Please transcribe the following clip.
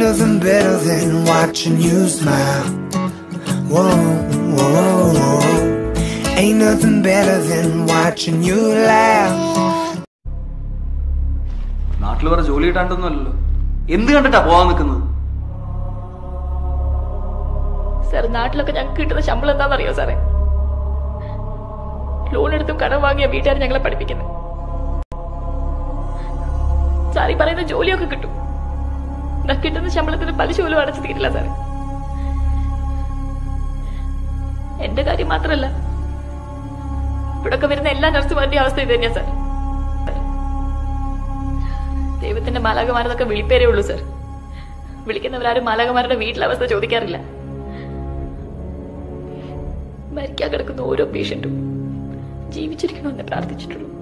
nothing better than watching you smile. Whoa, whoa, whoa. Ain't nothing better than watching you laugh. നാട്ടിൽ വേറെ ജോലി കിട്ടാണ്ടൊന്നുമല്ലല്ലോ എന്ത് കണ്ടിട്ടാ പോവാൻ നിൽക്കുന്നത് സാർ നാട്ടിലൊക്കെ ഞങ്ങൾക്ക് കിട്ടുന്ന ശമ്പളം എന്താണെന്നറിയോ സാറേ ലോൺ എടുത്തും കടം വാങ്ങിയ വീട്ടുകാർ ഞങ്ങളെ പഠിപ്പിക്കുന്നത് സാർ ഈ പറയുന്ന ജോലിയൊക്കെ കിട്ടും എന്നാ കിട്ടുന്ന ശമ്പളത്തിന് പലിശ പോലും അടച്ചു തീരില്ല സാറേ എന്റെ കാര്യം മാത്രമല്ല ഇവിടൊക്കെ വരുന്ന എല്ലാ നഴ്സുമാരുടെ അവസ്ഥ ഇത് തന്നെയാ സാർ ദൈവത്തിന്റെ മാലാകമാരെന്നൊക്കെ വിളിപ്പേരേ ഉള്ളൂ സാർ വിളിക്കുന്നവരാരും മാലാകമാരുടെ വീട്ടിലെ അവസ്ഥ ചോദിക്കാറില്ല മരിക്കാൻ കിടക്കുന്ന ഓരോ പേഷ്യന്റും ജീവിച്ചിരിക്കണമെന്ന് പ്രാർത്ഥിച്ചിട്ടുള്ളൂ